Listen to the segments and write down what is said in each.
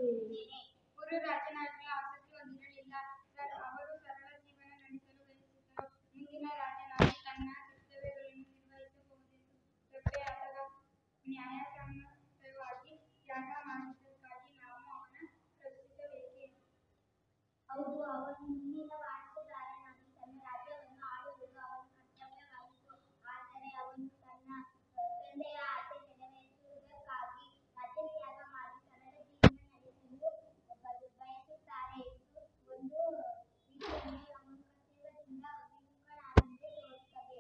ಬಯಸುತ್ತೇನೆ ಗುರು ರಾಜನಾಗಲು ಆಸಕ್ತಿ ಹೊಂದಿರಲಿಲ್ಲ ರ- ಅವರು ಸರಳ ಜೀವನ ನಡೆಸಲು ಬಯಸಿದ್ದರು ಮುಂದಿನ ರಾಜನಾಗಿ ತನ್ನ ಕರ್ತವ್ಯಗಳನ್ನು ನಿರ್ವಹಿಸಬಹುದೆಂದು ರೊಟ್ಟೆ ಅಥವಾ ನ್ಯಾಯಸಮ್ಮತವಾಗಿ ತ್ಯಾಗ ಮಾಡಿದ್ದಕ್ಕಾಗಿ ನಾವು ಅವನ ಪ್ರಶ್ನಿಸಬೇಕೇ ಹೌದು ಅವನು ಮುಂದಿನ ವಾರಸುದಾರನಾಗಿ ತನ್ನ ರಾಜ್ಯವನ್ನು ಆಳುವುದು ಅವನ ಕರ್ತವ್ಯವಾಗಿತ್ತು ಆದರೆ ಅವನು ತನ್ನ ಅಹ್, ತಂದೆಯ ಆಸೆ ನೆರವೇರಿಸುವುದಕ್ಕಾಗಿ ರಾಜ್ಯತ್ಯಾಗ ಮಾಡಿ ಸರಳ ಜೀವನ ನಡೆಸಲು ಬಯ- ಬಯಸುತ್ತಾರೆ ಇದು ಒಂದು ರೀತಿಯಲ್ಲಿ ಅವನು ಕರ್ತವ್ಯದಿಂದ ವಿಮುಖನಾದಂತೆ ತೋರುತ್ತದೆ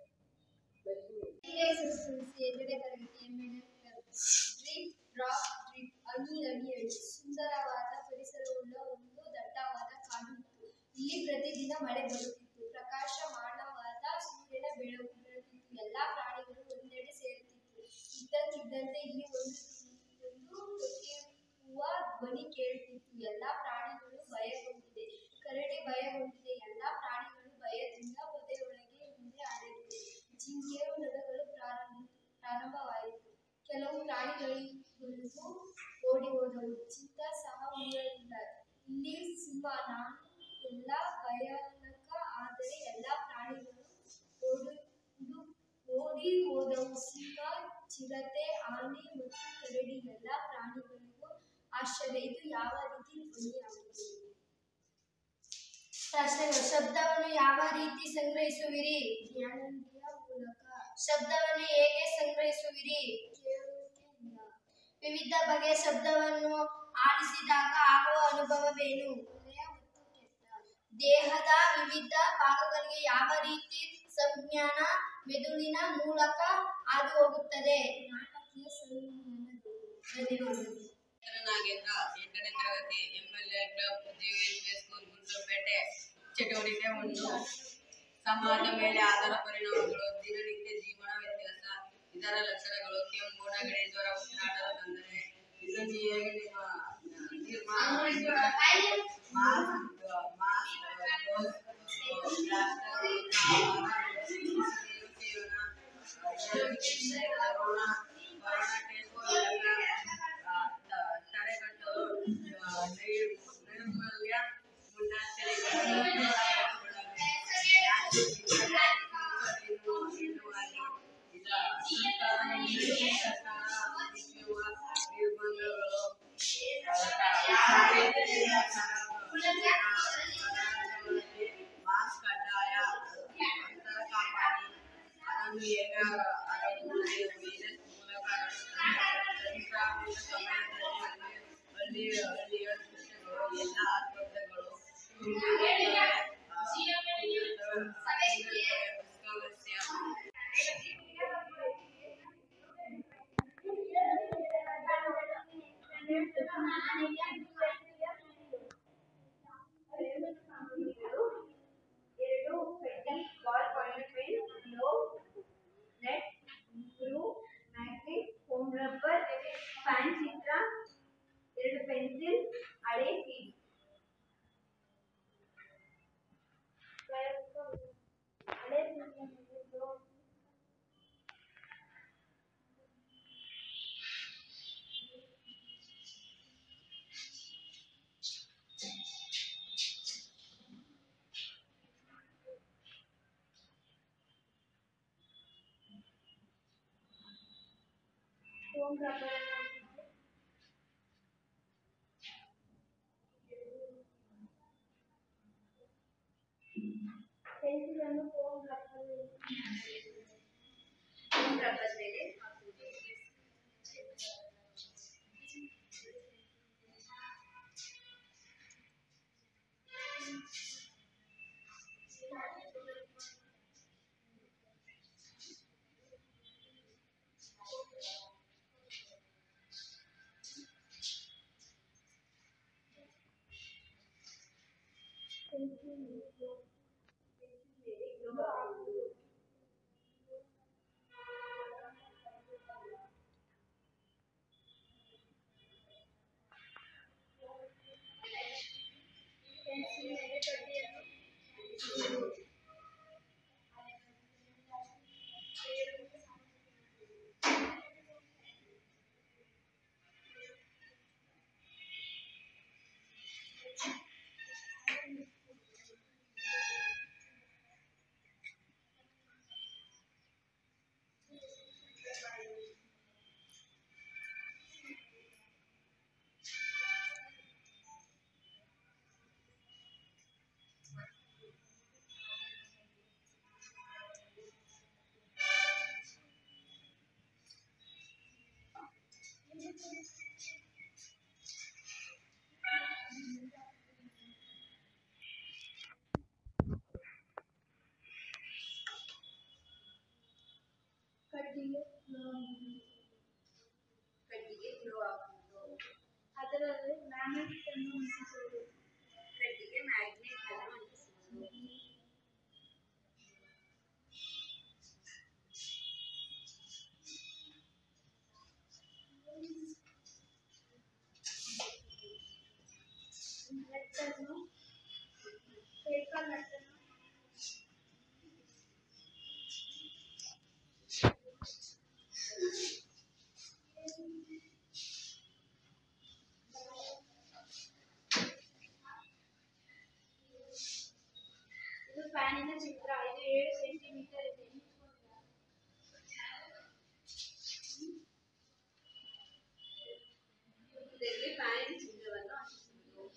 ಎರಡನೇ ತರಗತಿಯ ಮೇಡಮ್ ಡ್ರಿಪ್ ಡ್ರಾಪ್ ಡ್ರಿಪ್ ಹನಿ ಹನಿ ಹನಿ ಸುಂದರವಾದ ಪರಿಸರವುಳ್ಳ ಒಂದು ದಟ್ಟವಾದ ಕಾಡು ಇತ್ತು ಇಲ್ಲಿ ಪ್ರತಿದಿನ ಮಳೆ ಬರುತ್ತಿತ್ತು ಪ್ರಕಾಶಮಾನವಾದ ಸೂರ್ಯನ ಬೆಳಕು ಬೀಳುತ್ತಿತ್ತು ಎಲ್ಲಾ ಪ್ರಾಣಿಗಳು ಒಂದೆಡೆ ಸೇರುತ್ತಿತ್ತು ಇದ್ದಕ್ಕಿದ್ದಂತೆ ಇಲ್ಲಿ ಒಂದು ಒಂದು ಕೊಟ್ಟಿರುವ ಧ್ವನಿ ಕೇಳುತ್ತಿತ್ತು ಎಲ್ಲಾ ಪ್ರಾಣಿಗಳು ಭಯಗೊಂಡಿದೆ ಕರಡಿ ಭಯಗೊಂಡಿದೆ ಎಲ್ಲಾ ಪ್ರಾಣಿಗಳು ಭಯದಿಂದ ಪೊದೆಯೊಳಗೆ ಮುಂದೆ ಅಡಗಿದೆ ಜಿಂಕೆ ಮೃಗಗಳು ಪ್ರಾರಂಭ ಪ್ರಾರಂಭವಾಯಿತು ಕೆಲವು ಪ್ರಾಣಿಗಳಿಗೂ ಓಡಿ ಹೋದವು ಚಿತ್ತ ಸಹ ಉಳಿಯಲಿಲ್ಲ ಇಲ್ಲಿ ಸಿಂಹ ನಾನು ಎಲ್ಲ ಭಯಾನಕ ಆದರೆ ಎಲ್ಲ ಪ್ರಾಣಿಗಳು ಓಡಿ ಉಡು- ಓಡಿ ಹೋದವು ಸಿಂಹ ಚಿರತೆ ಆನೆ ಮತ್ತು ಕರಡಿ ಎಲ್ಲ ಪ್ರಾಣಿಗಳಿಗೂ ಆಶ್ಚರ್ಯ ಇದು ಯಾವ ರೀತಿ ಧ್ವನಿಯಾಗುತ್ತದೆ ಪ್ರಶ್ನೆಗಳು ಶಬ್ದವನ್ನು ಯಾವ ರೀತಿ ಸಂಗ್ರಹಿಸುವಿರಿ ಜ್ಞಾನೇಂದ್ರಿಯ ಮೂಲಕ ಶಬ್ದವನ್ನು ಹೇಗೆ ಸಂಗ್ರಹಿಸುವಿರಿ ಕೇಳುವಿಕೆಯಿಂದ ವಿವಿಧ ಬಗೆಯ ಶಬ್ದವನ್ನು ಆಲಿಸಿದಾಗ ಆಗುವ ಅನುಭವವೇನು ಒಳ್ಳೆಯ ಮತ್ತು ಕೆಟ್ಟ ದೇಹದ ವಿವಿಧ ಭಾಗಗಳಿಗೆ ಯಾವ ರೀತಿ ಸಂಜ್ಞಾನ ಮೆದುಳಿನ ಮೂಲಕ ಹಾದು ಹೋಗುತ್ತದೆ ನಾಟಕೀಯ ಸಂಜ್ಞಾನಗಳು ಧನ್ಯವಾದಗಳು ನಾಗೇಂದ್ರ ಎಂಟನೇ ತರಗತಿ MLA club JVSB school Gundlupete ಚಟುವಟಿಕೆ ಒಂದು ಸಮಾಜ ಮೇಲೆ ಆಧಾರ ಪರಿಣಾಮಗಳು ದಿನನಿತ್ಯ ಜೀವನ ವ್ಯತ್ಯಾಸ ಇದರ ಲಕ್ಷಣಗಳು ಕೆಮ್ಮು ನೆಗಡಿ ಜ್ವರ ಉಸಿರಾಟದ ತೊಂದರೆ ಇದನ್ನು ಹೇಗೆ ನಿಮ್ಮ ನಿರ್ಮಾಣ ಮಾಸ್ಕ್ ಕಡ್ಡಾಯ ಅಂತರ ಕಾಪಾಡಿ ಅದನ್ನು ಹೇಗ ಅದನ್ನು ವೈರಸ್ ಮೂಲಕ ಸಂಕ್ರಾಮಕ ಸಮಯದಲ್ಲಿ ಹಳ್ಳಿ ಹಳ್ಳಿಯ ದೃಶ್ಯಗಳು ಎಲ್ಲ ಆಸ್ಪತ್ರೆಗಳು ಎರಡು ಪೆಟ್ಟಿ ball point pen glow net glue magnet foam rubber fan ಚಿತ್ರ ಎರಡು ಪೆನ್ಸಿಲ್ ಹಳೆ ಸೀಟ್ ಹಳೆ ಸೀರೆಯನ್ನು ಗ್ಲೋ- ಫೋಮ್ ರಬ್ಬರ್ ಅನ್ನು ಹಾಕಿದ್ದು ಪೆನ್ಸಿಲ್ ಅನ್ನು ಫೋಮ್ ರಬ್ಬರ್ ರಬ್ಬರ್ ಮೇಲೆ ಪೆನ್ಸಿಲ್ ಮೇಲೆ ಕಡ್ಡಿಯನ್ನು ಮ್ಯಾಗ್ನೆಟ್ ಅನ್ನು ಅಂಟಿಸುವುದು ಕಡ್ಡಿಗೆ ಮ್ಯಾಗ್ನೆಟ್ ಅನ್ನು ಅಂಟಿಸುವುದು ನಟ್ಟನ್ನು ಪೇಪರ್ ನಟ್ಟನ್ನು ಇದು ಫ್ಯಾನಿನ ಚಿತ್ರ ಇದು ಏಳು ಸೆಂಟಿಮೀಟರ್ ಇದೆ ಇದರಲ್ಲಿ ಫ್ಯಾನ್ ಚಿತ್ರವನ್ನು ಅಂಟಿಸುವುದು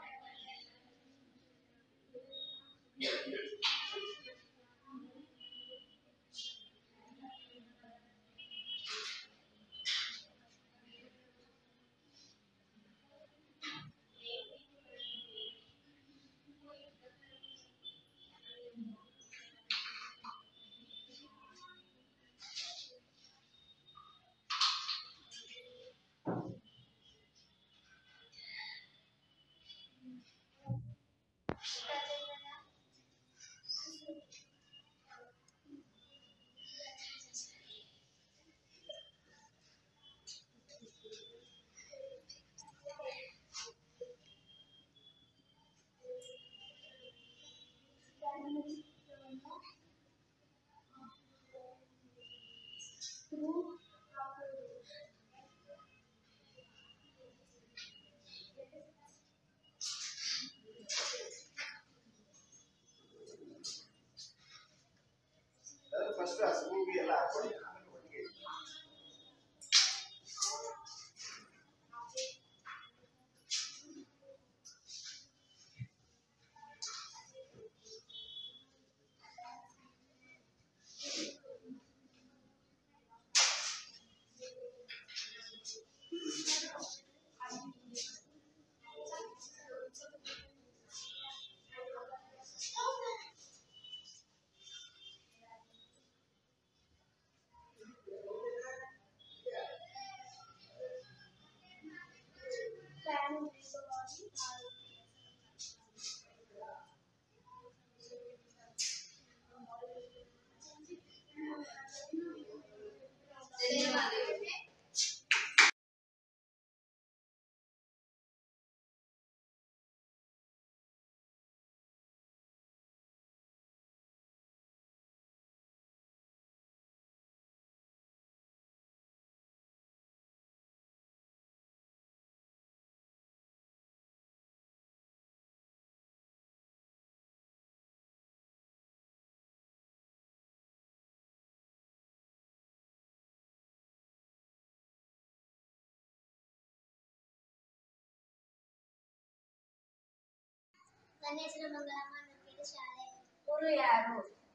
ಫಸ್ಟ್ ಆ ಸ್ಕೂಲ್ಗೆ ಎಲ್ಲ ಹಾಕೊಳ್ಳಿ ಆಮೇಲೆ ಒಟ್ಟಿಗೆ ಫ್ಯಾನ್ ವೇಗವಾಗಿ ಧನ್ಯವಾದಗಳು ನನ್ನ ಹೆಸರು ಮಂಗಳಮ್ಮ ನಂಬಿಕೆ ಶಾಲೆ ಊರು ಯಾರು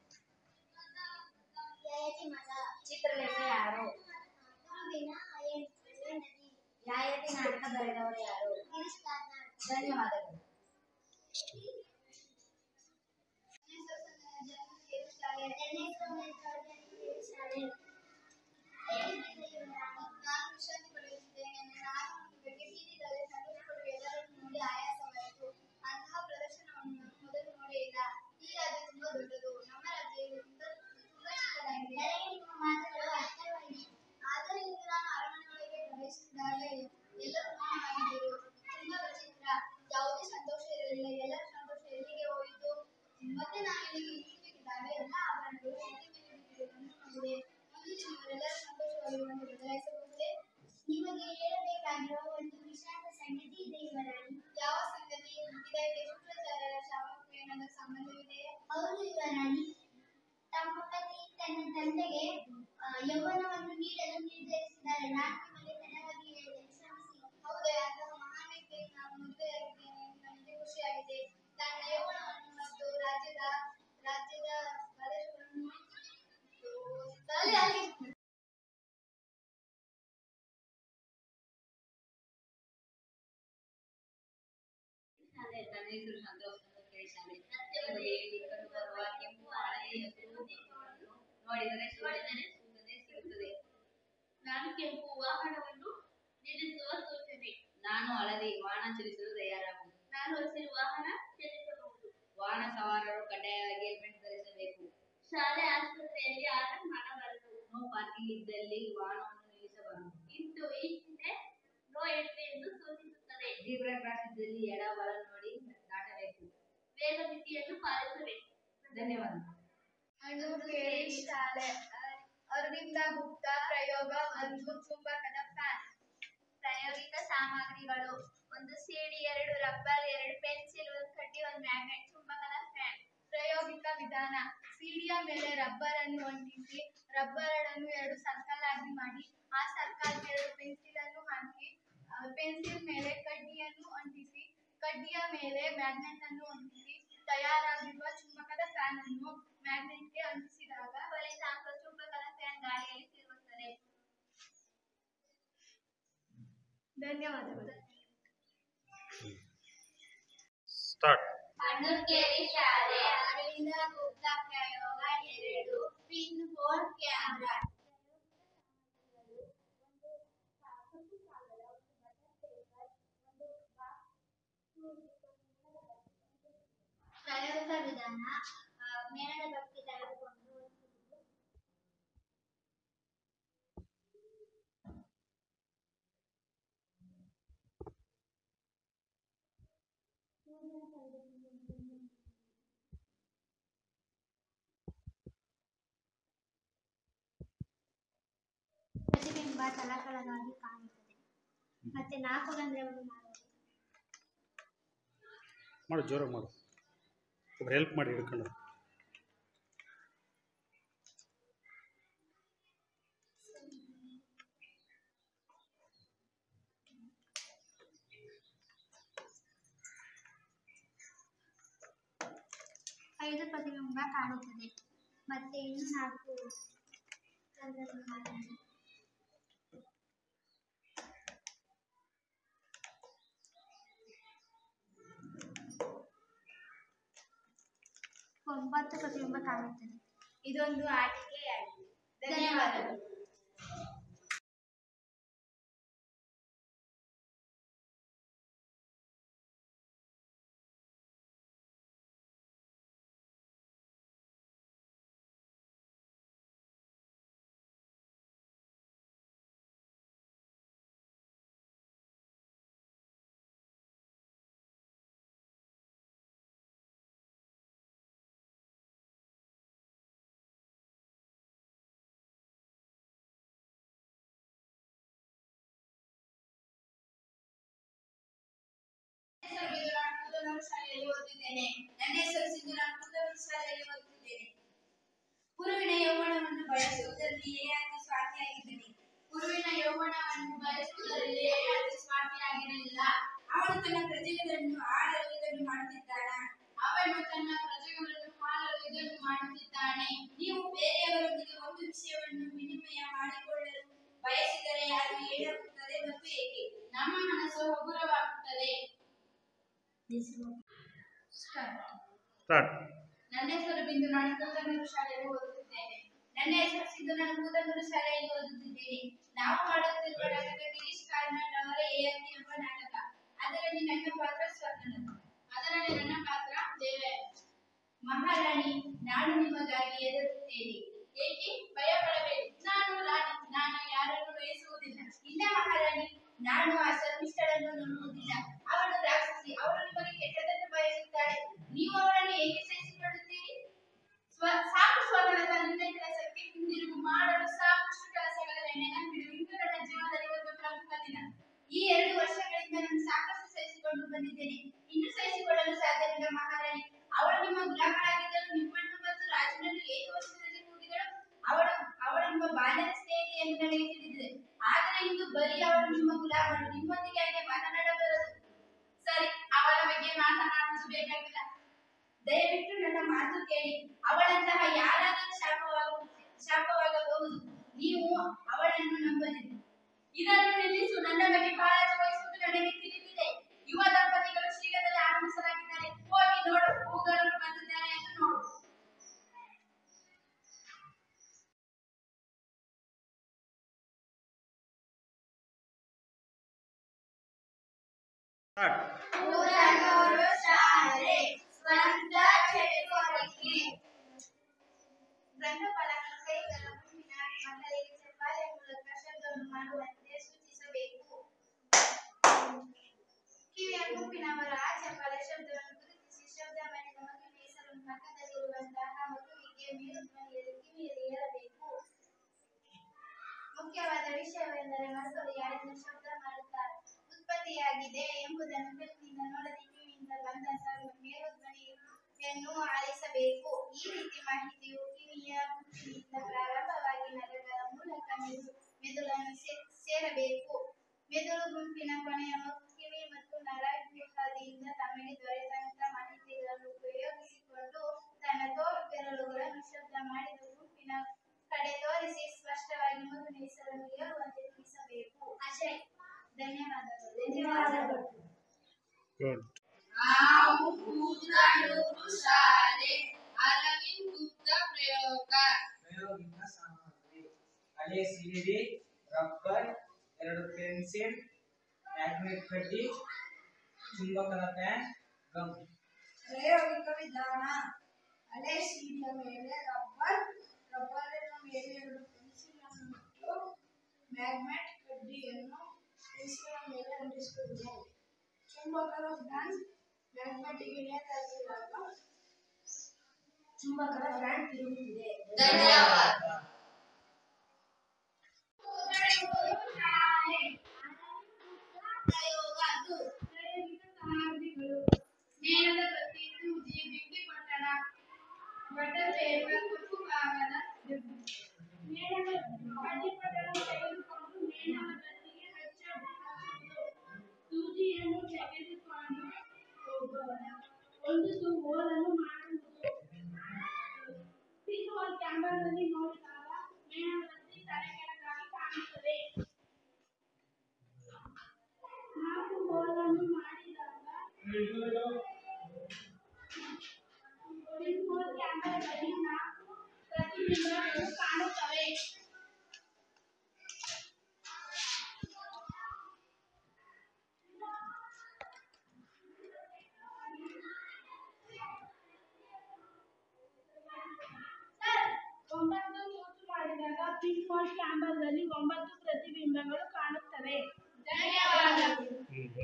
ಯಯತಿ ಮಗ ಚಿತ್ರಲೇಖ ಯಾರು ಗುರುವಿನ ಅಯ್ಯನ್ ನದಿ ಯಾಯತಿ ನಾಟಕ ಬರೆದವರು ಯಾರು ಗಿರೀಶ್ ಕಾರ್ನಾಡ್ ಧನ್ಯವಾದಗಳು ನಾನು ವಿಶ್ರಾಂತಿ ಪಡೆಯುತ್ತಿದ್ದೇನೆ ನಾನು ಒಂದು ಬೆಳಗ್ಗೆ ಟಿವಿದಲ್ಲಿ ಸಂತೋಷಪಡುವ ಎಲ್ಲರನ್ನು ನೋಡಿ ಆಯಾಸವಾಯಿತು ಅಂತಹ ಪ್ರದರ್ಶನವನ್ನು ನಾನು ಮೊದಲು ನೋಡೇ ಇಲ್ಲ ಈ ರಾಜ್ಯ ತುಂಬಾ ದೊಡ್ಡದು ನಮ್ಮ ರಾಜ್ಯ ತುಂಬಾ ತುಂಬಾ ಚಿಕ್ಕದಾಗಿದೆ ಮಾತುಗಳು ಅರ್ಥವಾಗಿದೆ ಆದರೆ ಇಂದು ನಾನು ಅರಮನೆಯೊಳಗೆ ಪ್ರವೇಶಿಸಿದಾಗ ಎಲ್ಲರೂ ಮೌನವಾಗಿದ್ದರು ತುಂಬಾ ವಿಚಿತ್ರ ಯಾವುದೇ ಸಂತೋಷ ಇರಲಿಲ್ಲ ಎಲ್ಲರ ಸಂತೋಷ ಎಲ್ಲಿಗೆ ಹೋಯಿತು ಮತ್ತೆ ನಾನು ಇಲ್ಲಿಗೆ ಹಿಂತಿರುಗಿದಾಗ ಎಲ್ಲ ಆಭರಣಗಳು ನೆಲದ ಮೇಲೆ ಬಿದ್ದಿರುವುದನ್ನು ನೋಡಿದೆ ಮುಂದಿನ ಇವರೆಲ್ಲರ ಸಂತೋಷವಾಗಿರುವಂತೆ ಬದಲಾಯಿಸಬಹುದೇ ನಿಮಗೆ ಹೇಳಬೇಕಾಗಿರುವ ಒಂದು ವಿಷಾದ ಸಂಗತಿ ಇದೆ ಯುವರಾಣಿ ಯಾವ ಸಂಗತಿ ಇದಕ್ಕೆ ಶುಕ್ರಾಚಾರ್ಯರ ಶಾಪಕ್ಕೂ ಏನಾದರೂ ಸಂಬಂಧವಿದೆಯೇ ಹೌದು ಯುವರಾಣಿ ತಮ್ಮ ಪತಿ ತನ್ನ ತಂದೆಗೆ ಆ, ಯೌವನವನ್ನು ನೀಡಲು ನಿರ್ಧರಿಸಿದ್ದಾರೆ ನಾನು ನಿಮಗೆ ತಡವಾಗಿ ಹೇಳಿದೆ ಕ್ಷಮಿಸಿ ಹೌದೇ ಅಂತಹ ಮಹಾನ್ ವ್ಯಕ್ತಿಯನ್ನು ನಾನು ಮದುವೆಯಾಗಿದ್ದೇನೆ ಎಂದು ನನಗೆ ಖುಷಿಯಾಗಿದೆ ತನ್ನ ಯೌವನವನ್ನು ಮತ್ತು ರಾಜ್ಯದ ರಾಜ್ಯದ ಪ್ರದೇಶಗಳನ್ನು ತಲೆ ಹಾಕಿ ಶಾಲೆ ನನ್ನ ಹೆಸರು ಸಂತೋಷ್ ಸರ್ಕಾರಿ ಶಾಲೆ ಸತ್ಯದಲ್ಲಿ ಕಂಡು ಬರುವ ಕೆಂಪು ಹಳೆಯ ಹೆಸರು ದೀಪಗಳನ್ನು ನೋಡಿದರೆ ನೋಡಿದರೆ ಸುಮ್ಮನೆ ಸಿಗುತ್ತದೆ ನಾನು ಕೆಂಪು ವಾಹನವನ್ನು ನಿಲ್ಲಿಸುವ ಸೂಚನೆ ನಾನು ಹಳದಿ ವಾಹನ ಚಲಿಸಲು ತಯಾರಾಗು ನಾನು ಹಸಿರು ವಾಹನ ಚಲಿಸಬಹುದು ವಾಹನ ಸವಾರರು ಕಡ್ಡಾಯವಾಗಿ ಹೆಲ್ಮೆಟ್ ಧರಿಸಬೇಕು ಶಾಲೆ ಆಸ್ಪತ್ರೆಯಲ್ಲಿ ಆಟಂ ಮಾಡಬಾರದು ನೋ ಪಾರ್ಕಿಂಗ್ ಇದ್ದಲ್ಲಿ ವಾಹನವನ್ನು ನಿಲ್ಲಿಸಬಾರದು ಇಂಟು ಈಚೆ ನೋ ಎಂಟ್ರಿ ಎಂದು ಸೂಚಿಸುತ್ತದೆ ಜೀಬ್ರಾ ಕ್ರಾಸ್ ಇದ್ದಲ್ಲಿ ಎಡ ಬಲ ನೋಡಿ ದಾಟಬೇಕು ವೇಗ ಮಿತಿಯನ್ನು ಪಾಲಿಸಬೇಕು ಧನ್ಯವಾದ ಅಣು ಕೇಳಿ ಶಾಲೆ ಅರವಿಂದ ಗುಪ್ತ ಪ್ರಯೋಗ ಒಂದು ಚುಂಬಕದ ಫ್ಯಾನ್ ಪ್ರಾಯೋಗಿಕ ಸಾಮಗ್ರಿಗಳು ಒಂದು ಸಿಡಿ ಎರಡು ರಬ್ಬರ್ ಎರಡು ಪೆನ್ಸಿಲ್ ಒಂದು ಕಡ್ಡಿ ಒಂದು ಮ್ಯಾಗ್ನೆಟ್ ಚುಂಬಕದ ಫ್ಯಾನ್ ಪ್ರಾಯೋಗಿಕ ವಿಧಾನ ಸಿಡಿಯ ಮೇಲೆ ರಬ್ಬರ್ ಅನ್ನು ಅಂಟಿಸಿ ರಬ್ಬರ್ ಅನ್ನು ಎರಡು ಸರ್ಕಲ್ ಆಗಿ ಮಾಡಿ ಆ ಸರ್ಕಲ್ ಎರಡು ಪೆನ್ಸಿಲ್ ಅನ್ನು ಹಾಕಿ ಪೆನ್ಸಿಲ್ ಮೇಲೆ ಕಡ್ಡಿಯನ್ನು ಅಂಟಿಸಿ ಕಡ್ಡಿಯ ಮೇಲೆ ಮ್ಯಾಗ್ನೆಟ್ ಅನ್ನು ಅಂಟಿಸಿ ತಯಾರಾಗಿರುವ ಚುಂಬಕದ ಫ್ಯಾನ್ ಅನ್ನು ಮ್ಯಾಗ್ನೆಟ್ಗೆ ಅಂಟಿಸಿದಾಗ ಫಲಿತಾಂಶ ಚುಂಬಕದ ಫ್ಯಾನ್ ಗಾಳಿಯಲ್ಲಿ ತಿರುಗುತ್ತದೆ ಧನ್ಯವಾದಗಳು ಸ್ಟಾರ್ಟ್ ಅಣ್ಣುಕೇರಿ ಶಾಲೆ ಅರವಿಂದ ಗುಪ್ತ ಪ್ರಯೋಗ ಎರಡು ಪಿನ್ ಹೋಲ್ ಕ್ಯಾಮ್ರಾ ಪ್ರಯೋಗ ವಿಧಾನ ಆ, ಮೇಣದ ಬತ್ತಿ ತೆಗೆದುಕೊಂಡು ಪ್ರತಿಬಿಂಬ ತಲಕಳಗಾಗಿ ಕಾಣುತ್ತದೆ ಮತ್ತೆ ನಾಲ್ಕು ರಂಧ್ರವನ್ನು ಮಾಡುವುದು ಮಾಡು ಜೋರಾಗಿ ಮಾಡು ಒಬ್ರು ಹೆಲ್ಪ್ ಮಾಡಿ ಹಿಡ್ಕೊಂಡು ಐದು ಪ್ರತಿಬಿಂಬ ಕಾಣುತ್ತದೆ ಮತ್ತೆ ಇನ್ನು ನಾಲ್ಕು ರಂಧ್ರವನ್ನು ಮಾಡುವುದು ಒಂಬತ್ತು ಪ್ರತಿಬಿಂಬ ಕಾಣುತ್ತದೆ ಇದೊಂದು ಆಟಿಕೆಯಾಗಿದೆ ಧನ್ಯವಾದಗಳು ಶಾಲೆಯಲ್ಲಿ ಓದುತ್ತಿದ್ದೇನೆ ನನ್ನ ಹೆಸರು ಸಿಂಧು ನಾನು ಕುಂದೂರು ಶಾಲೆಯಲ್ಲಿ ಓದುತ್ತಿದ್ದೇನೆ ಗುರುವಿನ ಯೌವನವನ್ನು ಬಳಸುವುದರಲ್ಲಿಯೇ ಅತಿ ಸ್ವಾರ್ಥಿಯಾಗಿದ್ದೇನೆ ಗುರುವಿನ ಯೌವನವನ್ನು ಬಳಸುವುದರಲ್ಲಿಯೇ ಅತಿ ಸ್ವಾರ್ಥಿಯಾಗಿರಲಿಲ್ಲ ಅವನು ತನ್ನ ಪ್ರಜೆಗಳನ್ನು ಆಳಲು ಇದನ್ನು ಮಾಡುತ್ತಿದ್ದಾನ ಅವನು ತನ್ನ ಪ್ರಜೆಗಳನ್ನು ಆಳಲು ಇದನ್ನು ಮಾಡುತ್ತಿದ್ದಾನೆ ನೀವು ಬೇರೆಯವರೊಂದಿಗೆ ಒಂದು ವಿಷಯವನ್ನು ವಿನಿಮಯ ಮಾಡಿಕೊಳ್ಳಲು ಬಯಸಿದರೆ ಅದು ಏನಾಗುತ್ತದೆ ಮತ್ತು ಏಕೆ ನಮ್ಮ ಮನಸ್ಸು ಹಗುರವಾಗುತ್ತದೆ ಸ್ಟಾರ್ಟ್ ನನ್ನ ಹೆಸರು ಬಿಂದು ನಾನು ಕೂತನೂರು ಶಾಲೆಯಲ್ಲಿ ಓದುತ್ತಿದ್ದೇನೆ ನನ್ನ ಹೆಸರು ಸಿದ್ದು ನಾನು ಕೂತನೂರು ಶಾಲೆಯಲ್ಲಿ ಓದುತ್ತಿದ್ದೇನೆ ನಾವು ಮಾಡುತ್ತಿರುವ ನಾಟಕ ಗಿರೀಶ್ ಕಾರ್ನಾಡ್ ಅವರ ಏಯರ್ತಿ ಎಂಬ ನಾಟಕ ಅದರಲ್ಲಿ ನನ್ನ ಪಾತ್ರ ಸ್ವರ್ಣನ ಅದರಲ್ಲಿ ನನ್ನ ಪಾತ್ರ ದೇವಯ್ಯ ಮಹಾರಾಣಿ ನಾನು ನಿಮಗಾಗಿ ಎದುರುತ್ತೇನೆ ಏಕೆ ಭಯ ಪಡಬೇಡಿ ನಾನು ರಾಣಿ ನಾನು ಯಾರನ್ನು ಬಯಸುವುದಿಲ್ಲ ಇಲ್ಲ ಮಹಾರಾಣಿ ನಾನು ಆ ಶರ್ಮಿಷ್ಠಳನ್ನು ನಂಬುವುದಿಲ್ಲ ಅವಳು ರಾಕ್ಷಸಿ ಅವಳು ನಿಮಗೆ ಕೆಟ್ಟದನ್ನು ಬಯಸುತ್ತಾಳೆ ನೀವು ಅವಳನ್ನು ಏಕೆ ಸಹಿಸಿಕೊಳ್ಳುತ್ತೀರಿ ಸ್ವ ಸಾಕು ಸ್ವರ್ಣದ ತಂದೆ ಕೆಲಸಕ್ಕೆ ಹಿಂದಿರುಗು ಮಾಡಲು ಸಾಕಷ್ಟು ಕೆಲಸಗಳಿವೆ ನೆನಪಿಡು ಇಂದು ನನ್ನ ಜೀವನದಲ್ಲಿ ಒಂದು ಪ್ರಮುಖ ದಿನ ಈ ಎರಡು ವರ್ಷಗಳಿಂದ ನಾನು ಸಾಕಷ್ಟು ಸಹಿಸಿಕೊಂಡು ಬಂದಿದ್ದೇನೆ ಇನ್ನು ಸಹಿಸಿಕೊಳ್ಳಲು ಸಾಧ್ಯವಿಲ್ಲ ಮಹಾರಾಣಿ ಅವಳು ನಿಮ್ಮ ಗುಲಾಮಳಾಗಿದ್ದರು ನಿಮ್ಮನ್ನು ಮತ್ತು ರಾಜನನ್ನು ಏಳು ವರ್ಷದಲ್ಲಿ ಕೂಗಿದಳು ಅವಳು ಅವಳು ನಿಮ್ಮ ಬಾಲ್ಯದ ಸ್ನೇಹಿತೆ ಎಂದು ನನಗೆ ತಿಳಿದಿದೆ ಆದರೆ ಇಂದು ಬರೀ ಅವಳು ನಿಮ್ಮ ಗುಲಾಮಳು ನಿಮ್ಮೊಂದಿಗೆ ಹಾಗೆ ಮಾತನಾಡಬಾರದು ಸರಿ ಅವಳ ಬಗ್ಗೆ ಮಾತನಾಡುವುದು ಬೇಕಾಗಿಲ್ಲ ದಯವಿಟ್ಟು ನನ್ನ ಮಾತು ಕೇಳಿ ಅವಳಂತಹ ಯಾರಾದರೂ ಶಾಪವಾಗ ಶಾಪವಾಗಬಹುದು ನೀವು ಅವಳನ್ನು ನಂಬದಿರಿ ಇದನ್ನು ನಿಲ್ಲಿಸು ನನ್ನ ಬಗ್ಗೆ ಕಾಳಜಿ ವಹಿಸುವುದು ನನಗೆ ತಿಳಿದಿದೆ ಯುವ ದಂಪತಿಗಳು ಶೀಘ್ರದಲ್ಲಿ ಆಗಮಿಸಲಾಗಿದ್ದಾರೆ ಹೋಗಿ ನೋಡು ಹೂಗಳನ್ನು ಬಂದಿದ್ದಾರೆ ಎಂದು ನೋಡು ಸ್ಟಾರ್ಟ್ ಊರನೂರು ಶಾಲೆ ಸ್ವಂತ ಚಟುವಟಿಕೆ ಗ್ರಂಥಪಾಲಕರ ಕೈಗಳ ಮುಂದಿನ ಮಕ್ಕಳಿಗೆ ಚಪ್ಪಾಳೆ ಮೂಲಕ ಶಬ್ದವನ್ನು ಮಾಡುವಂತೆ ಸೂಚಿಸಬೇಕು ಕಿವಿಯ ಗುಂಪಿನವರ ಆ ಚಪ್ಪಾಳೆ ಶಬ್ದವನ್ನು ಗುರುತಿಸಿ ಶಬ್ದ ಮಾಡಿದ ಮಗುವಿನ ಹೆಸರನ್ನು ಪಕ್ಕದಲ್ಲಿರುವಂತಹ ಮಗುವಿಗೆ ಮೇಲುಧ್ವನಿಯಲ್ಲಿ ಕಿವಿಯಲ್ಲಿ ಹೇಳಬೇಕು ಮುಖ್ಯವಾದ ವಿಷಯವೆಂದರೆ ಮಕ್ಕಳು ಯಾರಿಂದ ಶಬ್ದ ಮಾಡುತ್ತಾರೆ ಉತ್ಪತ್ತಿಯಾಗಿದೆ ಎಂಬುದನ್ನು ಕಣ್ಣಿನಿಂದ ನೋಡದೆ ಕಿವಿಯಿಂದ ಬಂದಂತಹ ಮೇಲುಧ್ವನಿಯನ್ನು ಆಲಿಸಬೇಕು ಈ ರೀತಿ ಮಾಹಿತಿಯು ಕಿವಿಯ ಗುಂಪಿನಿಂದ ಪ್ರಾರಂಭವಾಗಿ ನರಗಳ ಮೂಲಕ ಮೆದು ಮೆದುಳನ್ನು ಸೇ- ಸೇರಬೇಕು ಮೆದುಳು ಗುಂಪಿನ ಕೊನೆಯ ಮ- ಕಿವಿ ಮತ್ತು ನರವ್ಯೂಹದಿಂದ ತಮಗೆ ದೊರೆತಂತ ಮಾಹಿತಿಗಳನ್ನು ಉಪಯೋಗಿಸಿಕೊಂಡು ತನ್ನ ತೋರು ಬೆರಳುಗಳನ್ನು ಶಬ್ದ ಮಾಡಿದ ಗುಂಪಿನ ಕಡೆ ತೋರಿಸಿ ಸ್ಪಷ್ಟವಾಗಿ ಮಗುವಿನ ಹೆಸರನ್ನು ಹೇಳುವಂತೆ ತಿಳಿಸಬೇಕು ಅಜಯ್ ಧನ್ಯವಾದಗಳು ಧನ್ಯವಾದಗಳು ಗುಡ್ ನಾವು ಊರನೂರು ಶಾಲೆ ಅರವಿಂದ್ ಗುಪ್ತ ಪ್ರಯೋಗ ಪ್ರಯೋಗಿಕ ಸಾಮಗ್ರಿ ಹಳೆ ಸಿಡಿ ರಬ್ಬರ್ ಎರಡು ಪೆನ್ಸಿಲ್ ಮ್ಯಾಗ್ನೆಟ್ ಕಡ್ಡಿ ಚುಂಬಕದ ಪ್ಯಾನ್ ಗಮ್ ಪ್ರಾಯೋಗಿಕ ವಿಧಾನ ಹಳೆ ಸೀಡಿಯ ಮೇಲೆ ರಬ್ಬರ್ ರಬ್ಬರಿನ ಮೇಲೆ ಎರಡು ಪೆನ್ಸಿಲ್ ಅನ್ನು ಇಟ್ಟು ಮ್ಯಾಗ್ನೆಟ್ ಕಡ್ಡಿಯನ್ನು ಪೆನ್ಸಿಲ್ ಮೇಲೆ ಅಂಟಿಸುವುದು ಚುಂಬಕದ ಫ್ಯಾನ್ ಮ್ಯಾಗ್ನೆಟ್ಗೆ ನೇತಾಕಿದಾಗ ಚುಂಬಕದ ಫ್ಯಾನ್ ತಿರುಗುತ್ತಿದೆ ಧನ್ಯವಾದ ಪ್ರಯೋಗ ಅದು ಪ್ರಾಯೋಗಿಕ ಸಾಮಗ್ರಿಗಳು ಮೇಣದ ಬತ್ತಿ ಸೂಜಿ ಬೆಂಕಿ ಪಟ್ಟಣ ಬಟರ್ ಪೇಪರ್ ಕಪ್ಪು ಕಾಗದ ಮೇಣದ ಬಡ್ಡಿ ಪಟ್ಟಣ ತೆಗೆದುಕೊಂಡು ಮೇಣದ ಬತ್ತಿಗೆ ಹಚ್ಚಬಹುದು ಸೂಜಿಯನ್ನು ತೆಗೆದುಕೊಂಡು ಒಂದು ಸು- ಹೋಲನ್ನು ಮಾಡುವುದು ಪಿನ್ಹೋಲ್ ಕ್ಯಾಮರಾದಲ್ಲಿ ನೋಡಿದಾಗ ಮೇಣದ ಬತ್ತಿ ತಲೆಕೆಳಗಾಗಿ ಕಾಣುತ್ತದೆ ನಾಲ್ಕು ಹೋಲನ್ನು ಮಾಡಿದಾಗ ಪಿನ್ಹೋಲ್ ಕ್ಯಾಮರಾದಲ್ಲಿ ನಾಲ್ಕು ಪ್ರತಿಬಿಂಬಗಳು ಕಾಣುತ್ತವೆ ಒಂಬತ್ತು ಚೂಚು ಮಾಡಿದಾಗ ಪಿನ್ಹೋಲ್ ಕ್ಯಾಮರಾದಲ್ಲಿ ಒಂಬತ್ತು ಪ್ರತಿಬಿಂಬಗಳು ಕಾಣುತ್ತವೆ ಧನ್ಯವಾದಗಳು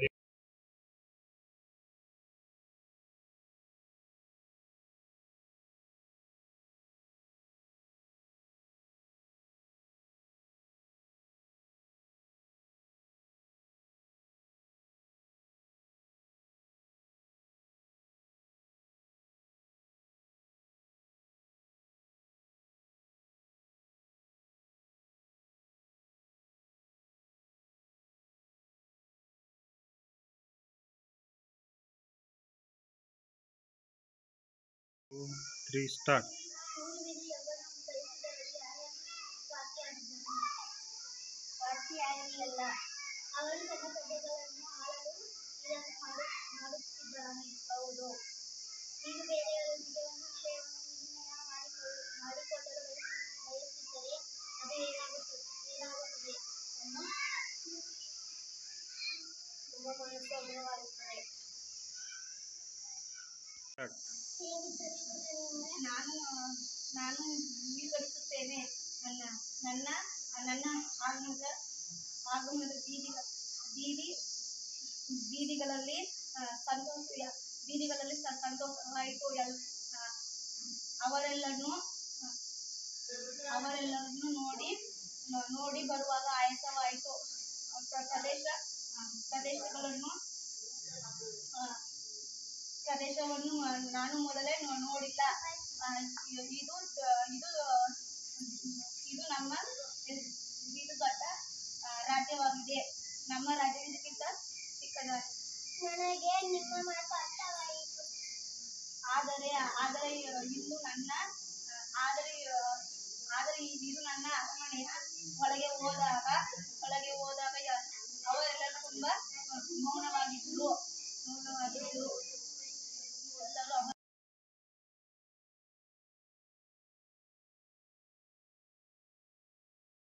ತ್ರೀ ಸ್ಟಾರ್ಟ್ ಸ್ವಾರ್ಥಿಯಾಗಿರಲಿಲ್ಲ ಅವರು ತನ್ನ ಪ್ರಜೆಗಳನ್ನು ಆಳಲು ಇದನ್ನು ಮಾಡು ಮಾಡುತ್ತಿದ್ದಾನೆ ಹೌದು ನೀನು ಬೇರೆಯವರೊಂದಿಗೆ ಒಂದು ವಿಷಯವನ್ನು ವಿನಿಮಯ ಮಾಡಿಕೊಳ್ಳ ಮಾಡಿಕೊಳ್ಳಲು ಬಯಸಿ- ಬಯಸಿದ್ದರೆ ಅದು ಏನಾಗುತ್ತದೆ ಏನಾಗುತ್ತದೆ ಅನ್ನು ತುಂಬ ಮನಸ್ಸು ಅಗ್ರವಾಗುತ್ತದೆ ಸ್ಟಾರ್ಟ್ ನಾನು ನಾನು ವಿವರಿಸುತ್ತೇನೆ ನನ್ನ ನನ್ನ ನನ್ನ ಆಗಮನದ ಆಗಮನದ ಬೀದಿ ಬೀದಿ ಬೀದಿಗಳಲ್ಲಿ ಆ, ಸಂತೋಷ ಬೀದಿಗಳಲ್ಲಿ ಸ- ಸಂತೋಷವಾಯಿತು ಎಲ್ ಆ, ಅವರೆಲ್ಲರನ್ನು ಆ, ಅವರೆಲ್ಲರನ್ನು ನೋಡಿ ನ- ನೋಡಿ ಬರುವಾಗ ಆಯಾಸವಾಯಿತು ಆ, ಪ್ರ- ಪ್ರದೇಶ ಆ, ಪ್ರದೇಶಗಳನ್ನು ಆ, ಪ್ರದೇಶವನ್ನು ನಾನು ಮೊದಲೇ ನೋ- ನೋಡಿಲ್ಲ ಆ, ಇದು ಇದು ಇದು ಇದು ನಮ್ಮ ಇದು ದೊಡ್ಡ ಆ, ರಾಜ್ಯವಾಗಿದೆ ನಮ್ಮ ರಾಜ್ಯಕ್ಕಿಂತ ಚಿಕ್ಕದಾಗಿದೆ ನನಗೆ ನಿಮ್ಮ ಮಾತು ಅರ್ಥವಾಯಿತು ಆದರೆ ಆದರೆ ಇಂದು ನನ್ನ ಆ, ಆದರೆ ಆ, ಆದರೆ ಇದು ನನ್ನ ಅರಮನೆಯ ಒಳಗೆ ಹೋದಾಗ ಒಳಗೆ ಹೋದಾಗ ಯ- ಅವರೆಲ್ಲರೂ ತುಂಬಾ ಮೌನವಾಗಿದ್ದರು ಮೌನವಾಗಿದ್ದರು ಎಲ್ಲರೂ ಅವ-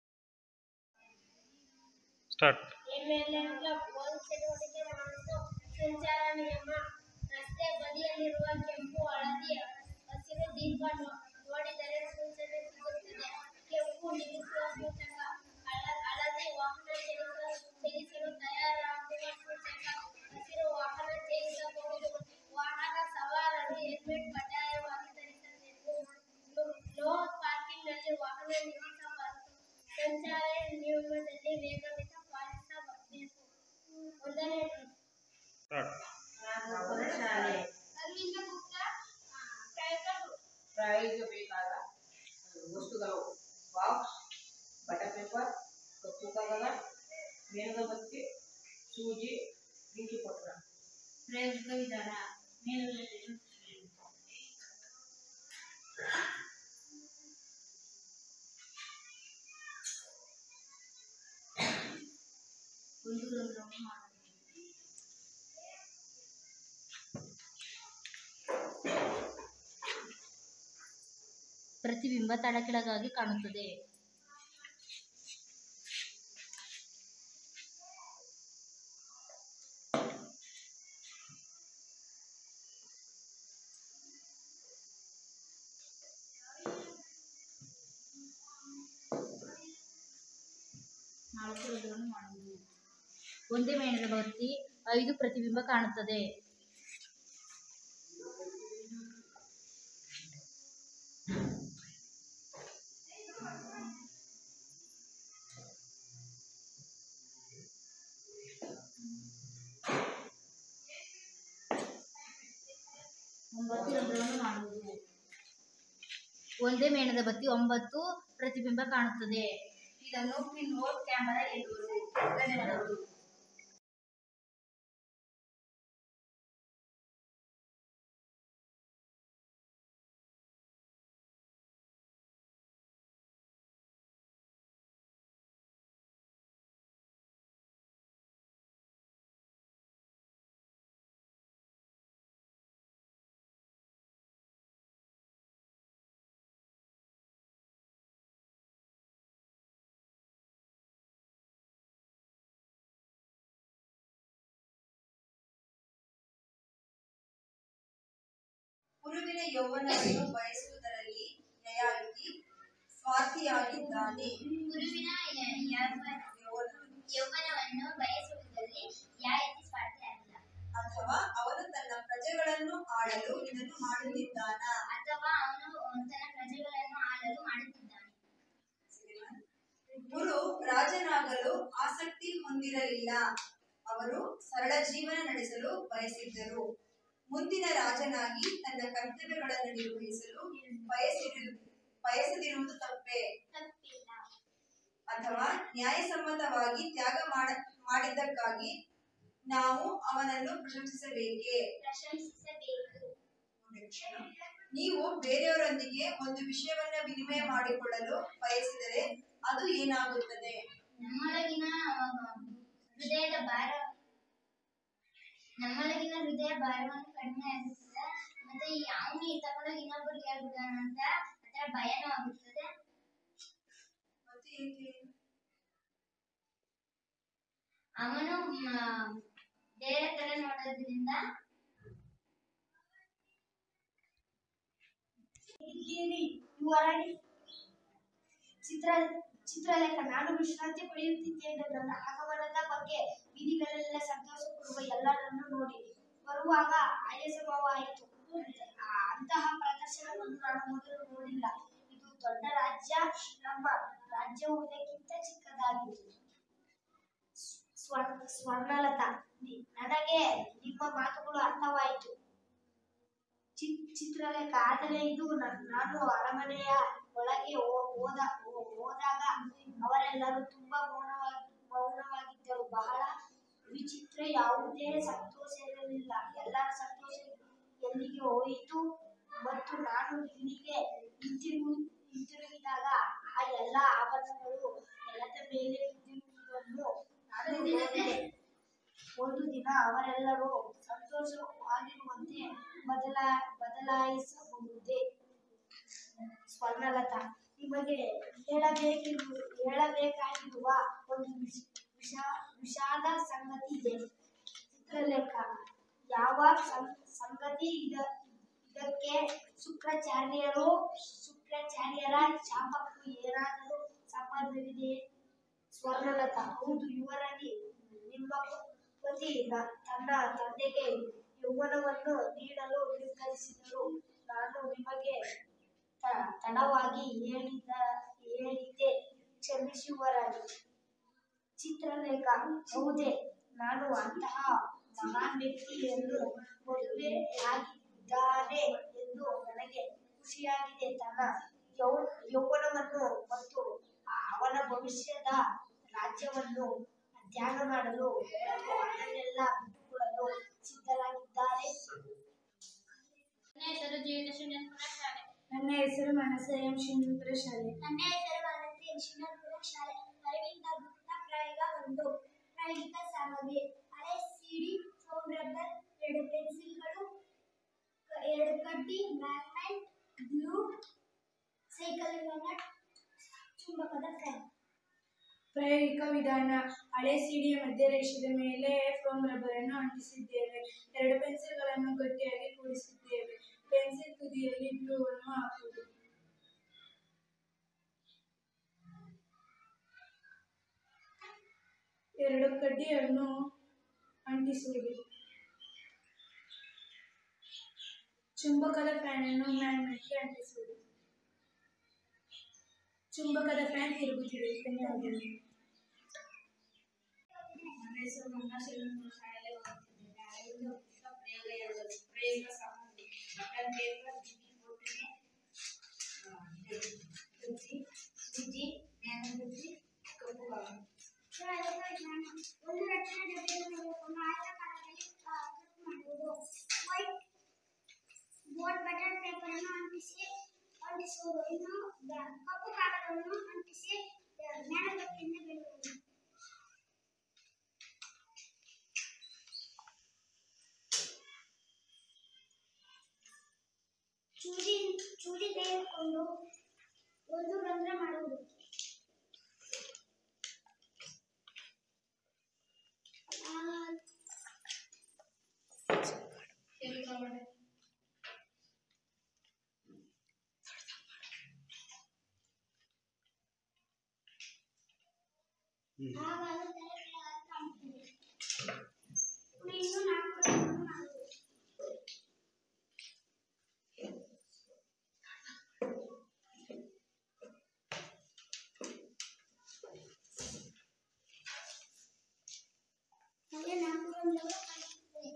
ಸ್ಟಾರ್ಟ್ ಎಮ್ಮೆಲ್ಲೆ ಕ್ಲಬ್ ಒಂದು ಚಟುವಟಿಕೆ ಮಾಡಲು ಸಂಚಾರ ನಿಯಮ ರಸ್ತೆ ಬದಿಯಲ್ಲಿರುವ ಕೆಂಪು ಹಳದಿ ಹಸಿರು ದೀಪ ನೋ- ನೋಡಿದರೆ ಸೂಚನೆ ಸಿಗುತ್ತದೆ ಕೆಂಪು ನಿಲ್ಲಿಸುವ ಸೂಚಕ ಹಳ- ಹಳದಿ ವಾಹನ ಚಲಿಸುವ ಚಲಿಸಲು ತಯಾರಾಗುವ ಸೂಚಕ ಹಸಿರು ವಾಹನ ಚಲಿಸಬಹುದು ವಾಹನ ಸವಾರರು ಹೆಲ್ಮೆಟ್ ಕಡ್ಡಾಯವಾಗಿ ಧರಿಸಬೇಕು ನೋ- ನೋ ಪಾರ್ಕಿಂಗ್ನಲ್ಲಿ ವಾಹನ ನಿಲ್ಲಿಸಬಾರದು ಸಂಚಾರ ನಿಯಮದಲ್ಲಿ ವೇಗವಿತ ಪಾಲಿಸಬೇಕು ಒಂದನೇ ಸ್ಟಾರ್ಟ್ ಪ್ರೌಢ ಶಾಲೆ ಅಲ್ಲಿಂದ ಮುಕ್ತ ಪ್ರಯೋಗಗಳು ಪ್ರಯೋಗಿಸಬೇಕಾದ ವಸ್ತುಗಳು ಬಾಕ್ಸ್ ಬಟರ್ ಪೇಪರ್ ಕಪ್ಪು ಕಾಗದ ಮೇಣದ ಬತ್ತಿ ಸೂಜಿ ಬೆಂಕಿ ಪೊಟ್ಟಣ ಪ್ರಯೋಗಿಕ ವಿಧಾನ ಮೇಲುಗಡೆ ಒಂದು ರಂಧ್ರವನ್ನು ಮಾಡಬೇಕು ಪ್ರತಿಬಿಂಬ ತಳಕೆಳಗಾಗಿ ಕಾಣುತ್ತದೆ ನಾಲ್ಕು ರಂಧ್ರವನ್ನು ಮಾಡುವುದು ಒಂದೇ ಮೇಣದ ಬತ್ತಿ ಐದು ಪ್ರತಿಬಿಂಬ ಕಾಣುತ್ತದೆ ಒಂಬತ್ತು ರಂಧ್ರವನ್ನು ಮಾಡುವುದು ಒಂದೇ ಮೇಣದ ಬತ್ತಿ ಒಂಬತ್ತು ಪ್ರತಿಬಿಂಬ ಕಾಣುತ್ತದೆ ಇದನ್ನು ಪಿನ್ ಹೋಲ್ ಕ್ಯಾಮೆರಾ ಎನ್ನುವರು ಧನ್ಯವಾದಗಳು ಗುರುವಿನ ಯೌವನವನ್ನು ಬಯಸುವುದರಲ್ಲಿ ಯಯಾತಿ ಸ್ವಾರ್ಥಿಯಾಗಿದ್ದಾನೆ ಗುರುವಿನ ಯ- ಯೌವ- ಯೌವನವನ್ನು ಬಯಸುವುದರಲ್ಲಿ ಯಾಯತಿ ಸ್ವಾರ್ಥಿಯಾಗಿಲ್ಲ ಅಥವಾ ಅವನು ತನ್ನ ಪ್ರಜೆಗಳನ್ನು ಆಳಲು ಇದನ್ನು ಮಾಡುತ್ತಿದ್ದಾನ ಅಥವಾ ಅವನು ತನ್ನ ಪ್ರಜೆಗಳನ್ನು ಆಳಲು ಮಾಡುತ್ತಿದ್ದಾನೆ ಗುರು ರಾಜನಾಗಲು ಆಸಕ್ತಿ ಹೊಂದಿರಲಿಲ್ಲ ಅವರು ಸರಳ ಜೀವನ ನಡೆಸಲು ಬಯಸಿದ್ದರು ಮುಂದಿನ ರಾಜನಾಗಿ ತನ್ನ ಕರ್ತವ್ಯಗಳನ್ನು ನಿರ್ವಹಿಸಲು ಬಯಸಿರು ಬಯಸದಿರುವುದು ತಪ್ಪೇ ತಪ್ಪಿಲ್ಲ ಅಥವಾ ನ್ಯಾಯಸಮ್ಮತವಾಗಿ ತ್ಯಾಗ ಮಾಡ ಮಾಡಿದ್ದಕ್ಕಾಗಿ ನಾವು ಅವನನ್ನು ಪ್ರಶಂಸಿಸಬೇಕೇ ಪ್ರಶಂಸಿಸಬೇಕು ನೀವು ಬೇರೆಯವರೊಂದಿಗೆ ಒಂದು ವಿಷಯವನ್ನ ವಿನಿಮಯ ಮಾಡಿಕೊಳ್ಳಲು ಬಯಸಿದರೆ ಅದು ಏನಾಗುತ್ತದೆ ನಮ್ಮೊಳಗಿನ ಆ, ಹೃದಯದ ಭಾರ ನಮ್ಮೊಳಗಿನ ಹೃದಯ ಭಾರವನ್ನು ಕಡಿಮೆ ಆಗುತ್ತದೆ ಮತ್ತೆ ಅವನು ತಗೊಂಡೋಗಿ ಇನ್ನೊಬ್ಬರಿಗೆ ಹೇಳ್ಬಿಡೋಣ ಅಂತ ಅದರ ಭಯನೂ ಆಗುತ್ತದೆ ಮತ್ತೆ ಏಕೆ ಅವನು ಮ, ಬೇರೆ ತರ ನೋಡೋದ್ರಿಂದ ಇಲ್ಲಿ ಇವರಲ್ಲಿ ಚಿತ್ರ ಚಿತ್ರಲೇಖ ನಾನು ವಿಶ್ರಾಂತಿ ಪಡೆಯುತ್ತಿದ್ದೇನೆ ನನ್ನ ಆಗಮನದ ಬಗ್ಗೆ ಬೀದಿಗಳೆಲ್ಲ ಸಂತೋಷ ಪಡುವ ಎಲ್ಲರನ್ನು ನೋಡಿ ಬರುವಾಗ ಆಯಾಸವಾಯಿತು ಆ, ಅಂತಹ ಪ್ರದರ್ಶನವನ್ನು ನಾನು ಮೊದಲು ನೋಡಿಲ್ಲ ಇದು ದೊಡ್ಡ ರಾಜ್ಯ ನಮ್ಮ ರಾಜ್ಯವು ಇದಕ್ಕಿಂತ ಚಿಕ್ಕದಾಗಿದೆ ಸ್ವರ್ ಸ್ವರ್ಣಲತಾ ನಿ- ನನಗೆ ನಿಮ್ಮ ಮಾತುಗಳು ಅರ್ಥವಾಯಿತು ಚಿ- ಚಿತ್ರಲೇಖ ಆದರೆ ಇದು ನ- ನಾನು ಅರಮನೆಯ ಒಳಗೆ ಹೋ- ಹೋದ ಹೋ- ಹೋದಾಗ ಅವರೆಲ್ಲರೂ ತುಂಬಾ ಮೌನವಾಗಿ ಮೌನವಾಗಿದ್ದರು ಬಹಳ ವಿಚಿತ್ರ ಯಾವುದೇ ಸಂತೋಷ ಇರಲಿಲ್ಲ ಎಲ್ಲರ ಸಂತೋಷ ಎಲ್ಲಿಗೆ ಹೋಯಿತು ಮತ್ತು ನಾನು ಇಲ್ಲಿಗೆ ಹಿಂತಿರುಗಿ ಹಿಂತಿರುಗಿದಾಗ ಆ ಎಲ್ಲ ಆಭರಣಗಳು ನೆಲದ ಮೇಲೆ ಬಿದ್ದಿರುವುದನ್ನು ನಾನು ನೋಡಿದೆ ಒಂದು ದಿನ ಅವರೆಲ್ಲರೂ ಸಂತೋಷವಾಗಿರುವಂತೆ ಬದಲಾ ಬದಲಾಯಿಸಬಹುದೇ ಸ್ವರ್ಣಲತಾ ನಿಮಗೆ ಹೇಳಬೇಕಿರುವ ಹೇಳಬೇಕಾಗಿರುವ ಒಂದು ವಿಷ ವಿಷ- ವಿಷಾದ ಸಂಗತಿ ಇದೆ ಚಿತ್ರಲೇಖ ಯಾವ ಸಂ- ಸಂಗತಿ ಇದ ಇದಕ್ಕೆ ಶುಕ್ರಾಚಾರ್ಯರು ಶುಕ್ರಾಚಾರ್ಯರ ಶಾಪಕ್ಕೂ ಏನಾದರೂ ಸಂಬಂಧವಿದೆ ಸ್ವರ್ಣಲತಾ ಹೌದು ಇವರಲ್ಲಿ ನಿಮ್ಮ ಪತಿ ನ- ತನ್ನ ತಂದೆಗೆ ಯೌವನವನ್ನು ನೀಡಲು ನಿರ್ಧರಿಸಿದರು ನಾನು ನಿಮಗೆ ತ- ತಡವಾಗಿ ಹೇಳಿದ ಹೇಳಿದ್ದೆ ಕ್ಷಮಿಸುವರಾಗಿ ಚಿತ್ರಲೇಖ ಹೌದೇ ನಾನು ಅಂತಹ ಮಹಾನ್ ವ್ಯಕ್ತಿಯನ್ನು ಮದುವೆಯಾಗಿದ್ದಾನೆ ಎಂದು ನನಗೆ ಖುಷಿಯಾಗಿದೆ ತನ್ನ ಯೌ ಯೌವನವನ್ನು ಮತ್ತು ಅವನ ಭವಿಷ್ಯದ ರಾಜ್ಯವನ್ನು ತ್ಯಾಗ ಮಾಡಲು ಮತ್ತು ಅದನ್ನೆಲ್ಲ ಬಿಟ್ಟುಕೊಡಲು ಸಿದ್ಧರಾಗಿದ್ದಾರೆ ನನ್ನ ಹೆಸರು ಜೀವಿತ ಶೂನ್ಯಪುರ ಶಾಲೆ ನನ್ನ ಹೆಸರು ಮನಸ ಎಂ ಶಿಂಪುರ ಶಾಲೆ ನನ್ನ ಹೆಸರು ಅನಂತ ಶಿವಪುರ ಶಾಲೆ ಅರವಿಂದ ಗುಪ್ತ ಪ್ರಯೋಗ ಒಂದು ಪ್ರಾಯೋಗಿಕ ಸಾಮಗ್ರಿ ಹಳೆ ಸಿಡಿ ಫೋಮ್ ರಬ್ಬರ್ ಎರಡು ಪೆನ್ಸಿಲ್ಗಳು ಕ- ಎರಡು ಕಡ್ಡಿ ಮ್ಯಾಗ್ನೆಟ್ ಗ್ಲೂ ಸೈಕಲ್ ನಟ್ ಚುಂಬಕದ ಫ್ಯಾನ್ ಪ್ರಾಯೋಗಿಕ ವಿಧಾನ ಹಳೆ ಸಿಡಿಯ ಮಧ್ಯರೇಷದ ಮೇಲೆ ಫೋಮ್ ರಬ್ಬರ್ ಅನ್ನು ಅಂಟಿಸಿದ್ದೇವೆ ಎರಡು ಪೆನ್ಸಿಲ್ಗಳನ್ನು ಗಟ್ಟಿಯಾಗಿ ಕೂಡಿಸಿದ್ದೇವೆ ಪೆನ್ಸಿಲ್ ತುದಿಯಲ್ಲಿ ಗ್ಲೂ ಅನ್ನು ಹಾಕುವುದು ಎರಡು ಕಡ್ಡಿಯನ್ನು ಅಂಟಿಸುವುದು ಚುಂಬಕದ ಫ್ಯಾನ್ ಅನ್ನು ಮ್ಯಾಗ್ನೆಟ್ಗೆ ಅಂಟಿಸುವುದು ಚುಂಬಕದ ಫ್ಯಾನ್ ತಿರುಗುತ್ತಿದೆ ಧನ್ಯವಾದಗಳು ನನ್ನ ಹೆಸರು ಮಂಗಾ ಶಿವಪುರ ಶಾಲೆಯಲ್ಲಿ ಓದುತ್ತಿದ್ದೇನೆ ಅರವಿಂದ ಗುಪ್ತ ಪ್ರಯೋಗ ಎರಡು ಪ್ರಯೋಗ ಸಾಮಗ್ರಿ ಬಟನ್ ಪೇಪರ್ ಬಿಗಿ ಬೋಟನೆ ಕುರ್ಚಿ ಸೂಜಿ ಜ್ಞಾನಬುದ್ಧಿ ಕಪ್ಪು ಕಾಗದ ಒಂದು ರಚನಾ ಡಬ್ಬಿಯನ್ನು ತೆಗೆದುಕೊಂಡು ಆಯತಾಕಾರದಲ್ಲಿ ಆ, ಕಟ್ ಮಾಡುವುದು ವೈಟ್ ಬೋರ್ಡ್ ಬಟನ್ ಪೇಪರ್ ಅನ್ನು ಅಂಟಿಸಿ ಅಂಟಿಸುವುದು ಇನ್ನು ಬ- ಕಪ್ಪು ಕಾಗದವನ್ನು ಅಂಟಿಸಿ ಆ, ಜ್ಞಾನಬತ್ತಿಯಿಂದ ಬಿಡುವುದು ಚೂರಿ ಚೂರಿ ತೆಗೆದುಕೊಂಡು ಒಂದು ರಂಧ್ರ ಮಾಡುವುದು ಆ, ಆಗ ಅದು ತಲೆ ಕೆಳಗೆ ಕಾಣುತ್ತದೆ. ಇನ್ನು ನಾಲ್ಕು ರಂಧ್ರ ಮಾಡುವುದು ಹಾಗೆ ನಾಲ್ಕು ರಂಧ್ರಗಳು ಕಾಣಿಸುತ್ತದೆ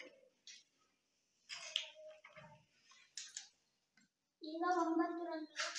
ಈಗ ಒಂಬತ್ತು ರಂಧ್ರಗಳು